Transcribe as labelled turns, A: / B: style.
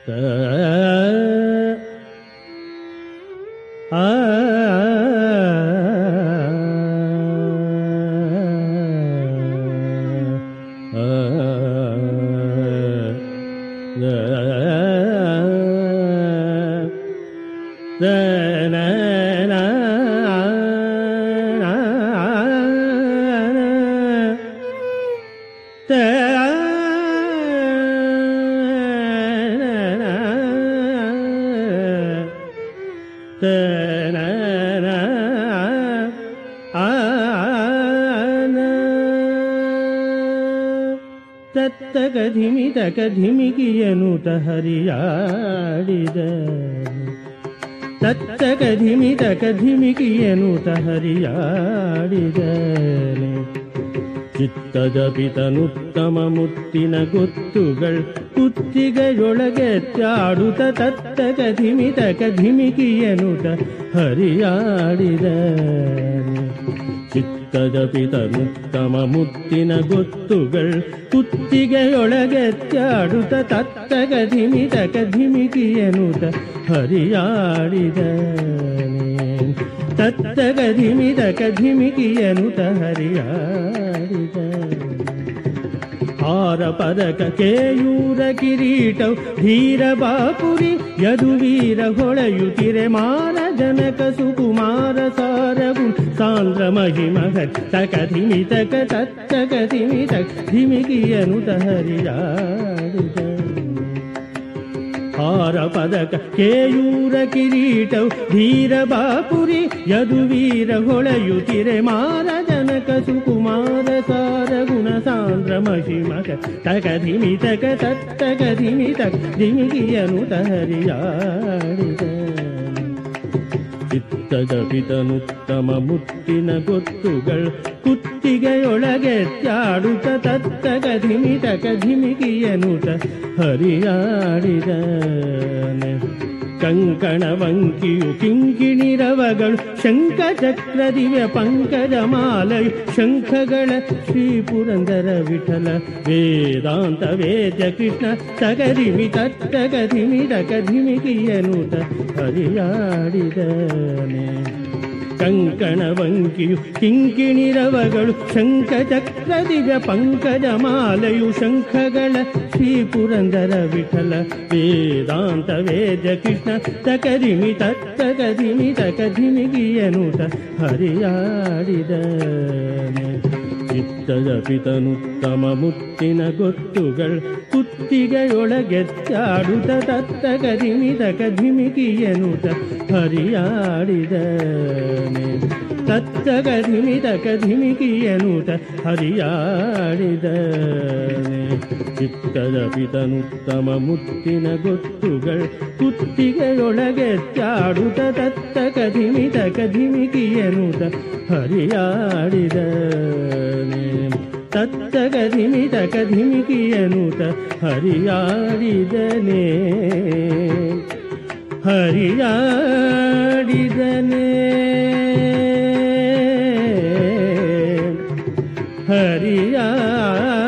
A: ಆ ತತ್ತಗ ಧಿಮಿತಕ ಧಿಮಿಕಿಯನುತ ಹರಿಯಾಡಿದ ತತ್ತಕ ಧಿಮಿತಕ ಧಿಮಿಕಿಯನುತ ಹರಿಯಾಡಿದನೆ ಚಿತ್ತದ ಪಿತನುತ್ತಮ ಮುತ್ತಿನ ಗೊತ್ತುಗಳ್ ಕುತ್ತಿಗೆಯೊಳಗೆ ತ್ಯಾಡುತ್ತ ತತ್ತಕ ಧಿಮಿತಕ ಧಿಮಿಕಿಯನುತ ಹರಿಯಾಡಿದನೆ ಚಿತ್ತದ ಪಿತನುತ್ತಮ ಮುತ್ತಿನ ಗೊತ್ತುಗಳ್ ಕುತ್ತಿಗೆಯೊಳಗೆ ತ್ಯಾಡುತ್ತ ತತ್ತಗ ಧಿಮಿತಕ ಧಿಮಿಕಿಯನುತ ಹರಿಯಾಡಿದನೆ ತತ್ತಗ ಧಿಮಿತಕ ಧಿಮಿಕಿಯನುತ ಹರಿಯಾಡಿದ ಹಾರ ಪದಕ ಕೇಯೂರ ಕಿರೀಟವು ಧೀರ ಬಾಪುರಿ ಯದುವೀರ ಹೊಳೆಯುತ್ತಿರೆ ಮಾರ ಜನಕ ಸುಕುಮಾರ ಸಾರಗು ಸಾಂದ್ರ ಮಹಿಮಗ ತಕ ಧಿಮಿತಕ ತತ್ತಕ ಧಿಮಿತಕ ಧಿಮಿಕಿಯನುತ ಹರಿಯಾಡಿದ ಹಾರ ಪದಕ ಕೇಯೂರ ಕಿರೀಟವು ಧೀರ ಬಾಪುರಿ ಯದುವೀರ ಹೊಳೆಯುತ್ತಿರೆ ಮಾರ ಜನಕ ಸುಕುಮಾರ ಸಾರ ಗುಣ ಸಾಂದ್ರ ಮಹಿಮಕ ತಕ ಧಿಮಿತಕ ತತ್ತಕ ಧಿಮಿತಕ ಧಿಮಿಗಿಯನು ಹರಿಯಾಡಿದ ಚಿತ್ತದ ಪಿತನುತ್ತಮ ಮುತ್ತಿನ ಗೊತ್ತುಗಳು ಕುತ್ತಿಗೆಯೊಳಗೆ ತ್ಯಾಡುತ್ತ ತತ್ತಗ ಧಿಮಿತಕ ಧಿಮಿಕಿಯನುತ ಹರಿಯಾಡಿದನೆ ಕಂಕಣ ವಂಕಿಯು ಕಿಂಕಿಣಿರವಗಳು ಶಂಖ ಚಕ್ರ ದಿವ್ಯ ಪಂಕಜ ಮಾಲಯು ಶಂಖಗಳ ಶ್ರೀ ಪುರಂದರ ವಿಠಲ ವೇದಾಂತ ವೇದ ಕೃಷ್ಣ ತಗದಿಮಿ ತತ್ತಗದಿಮಿ ತಗದಿಮಿಗಿಯನುತ ಹರಿಯಾಡಿದನೆ ಕಂಕಣ ವಂಕಿಯು ಕಿಂಕಿಣಿರವಗಳು ಶಂಖ ಚಕ್ರ ದಿವ್ಯ ಪಂಕಜ ಮಾಲಯು ಶಂಖಗಳ ಶ್ರೀ ಪುರಂದರ ವಿಠಲ ವೇದಾಂತ ವೇದ ಕೃಷ್ಣ ತಕದಿಮಿ ತತ್ತಗದಿಮಿ ತಕದಿಮಿಗಿಯನುತ ಹರಿಯಾಡಿದನೆ ಚಿತ್ತದ ಪಿತನುತ್ತಮ ಮುತ್ತಿನ ಗೊತ್ತುಗಳು ಕುತ್ತಿಗೆಯೊಳಗೆ ಚಾಡುತ್ತ ತತ್ತಗದಿಮಿ ತಕದಿಮಿಗಿಯನುತ ಹರಿಯಾಡಿದನೆ ತತ್ತಗದಿಮಿ ತಕದಿಮಿಗಿಯನುತ ಹರಿಯಾಡಿದನೆ ಚಿತ್ತದ ಪಿತನುತ್ತಮ ಮುತ್ತಿನ ಗೊತ್ತುಗಳು ಕುತ್ತಿಗೆಯೊಳಗೆ ಚಾಡುತ್ತ ತತ್ತಗದಿಮಿ ತಕದಿಮಿಗಿಯನುತ ಹರಿಯಾಡಿದನೆ ತತ್ತಗದಿಮಿ ತಕದಿಮಿಗಿಯನುತ ಹರಿಯಾಡಿದನೆ ಹರಿಯಾಡಿದನೆ ಹರಿಯಾ